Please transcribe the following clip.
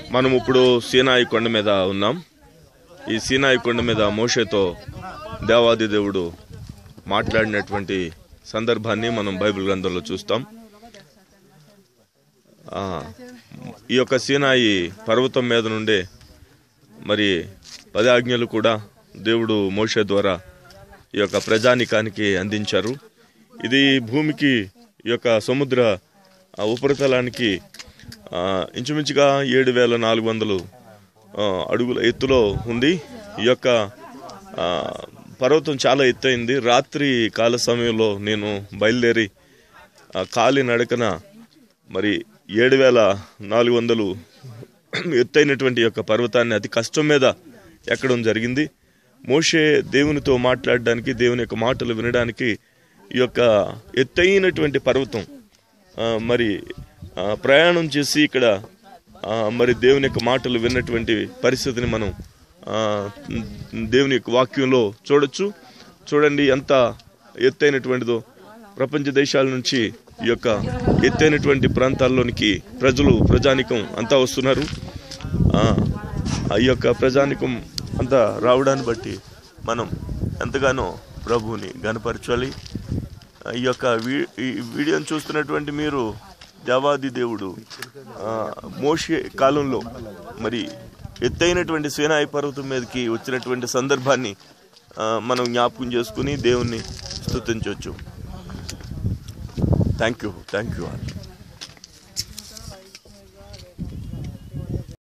మనం ఇప్పుడు సీనాయి కొండ మీద ఉన్నాం ఈ సీనాయి కొండ మీద మోషేతో దేవాది దేవుడు మాట్లాడినటువంటి సందర్భాన్ని మనం బైబిల్ గ్రంథంలో చూస్తాం ఆ, ఈ యొక్క సీనాయి పర్వతం మీద నుండే మరి పది ఆజ్ఞలు కూడా దేవుడు మోషే ద్వారా ఈ యొక్క ప్రజానికానికి అందించారు ఇది భూమికి ఈ యొక్క సముద్ర ఆ, ఉపరితలానికి ఆ, ఇంచుమించుగా ఏడు వేల నాలుగు వందలు ఆ, అడుగుల ఎత్తులో ఉంది ఈ యొక్క ఆ, పర్వతం చాలా ఎత్తైంది రాత్రి కాల సమయంలో నేను బయలుదేరి ఆ, కాలి నడకన మరి ఏడు వేల నాలుగు వందలు ఎత్తైనటువంటి యొక్క పర్వతాన్ని అతి కష్టం మీద ఎక్కడం జరిగింది మోషే దేవునితో మాట్లాడడానికి దేవుని యొక్క మాటలు వినడానికి ఈ యొక్క ఎత్తైనటువంటి పర్వతం ఆ, మరి ఆ, ప్రయాణం చేసి ఇక్కడ ఆ, మరి దేవుని యొక్క మాటలు విన్నటువంటి పరిస్థితిని మనం ఆ, దేవుని యొక్క వాక్యంలో చూడొచ్చు చూడండి ఎంత ఎత్తైనటువంటిదో ప్రపంచ దేశాల నుంచి ఈ యొక్క ఎత్తైనటువంటి ప్రాంతాల్లోనికి ప్రజలు ప్రజానికం అంతా వస్తున్నారు ఆ, ఆ యొక్క ప్రజానికం అంతా రావడాన్ని బట్టి మనం ఎంతగానో ప్రభువుని గనపరచాలి ఈ యొక్క వీ- ఈ వీడియోని చూస్తున్నటువంటి మీరు దేవాది దేవుడు ఆ, మోషే కాలంలో మరి ఎత్తైనటువంటి సేనాయి పర్వతం మీదకి వచ్చినటువంటి సందర్భాన్ని ఆ, మనం జ్ఞాపకం చేసుకుని దేవుణ్ణి స్తుతించవచ్చు thank you thank you all